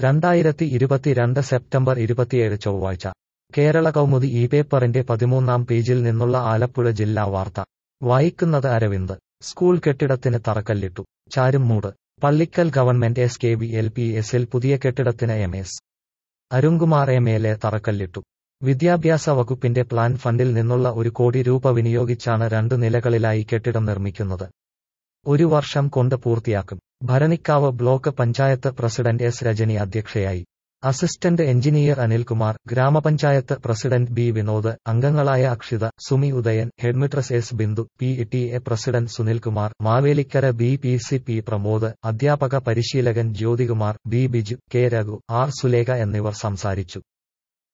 രണ്ടായിരത്തി ഇരുപത്തിരണ്ട് സെപ്റ്റംബർ ഇരുപത്തിയേഴ് ചൊവ്വാഴ്ച കേരള കൗമുദി ഈ പേപ്പറിന്റെ പതിമൂന്നാം പേജിൽ നിന്നുള്ള ആലപ്പുഴ ജില്ലാ വാർത്ത വായിക്കുന്നത് അരവിന്ദ് സ്കൂൾ കെട്ടിടത്തിന് തറക്കല്ലിട്ടു Charummood Pallickal government S K B L P എസിൽ പുതിയ കെട്ടിടത്തിന് M S Arunkumar M L A തറക്കല്ലിട്ടു വിദ്യാഭ്യാസ വകുപ്പിന്റെ പ്ലാൻ ഫണ്ടിൽ നിന്നുള്ള ഒരു കോടി രൂപ വിനിയോഗിച്ചാണ് രണ്ടു നിലകളിലായി കെട്ടിടം നിർമ്മിക്കുന്നത് ഒരു വർഷം കൊണ്ട് പൂർത്തിയാക്കും Bharanikkavu block panchayat president S Rajani അധ്യക്ഷയായി അസിസ്റ്റന്റ് എഞ്ചിനീയർ അനിൽകുമാർ ഗ്രാമപഞ്ചായത്ത് പ്രസിഡന്റ് ബി വിനോദ് അംഗങ്ങളായ Akshitha Sumi Udayan headmistress S Bindu P T A president Sunilkumar Mavelikkara B P C P Pramod അധ്യാപക പരിശീലകൻ Jyothikumar B Biju K Raghu R Sulekha എന്നിവർ സംസാരിച്ചു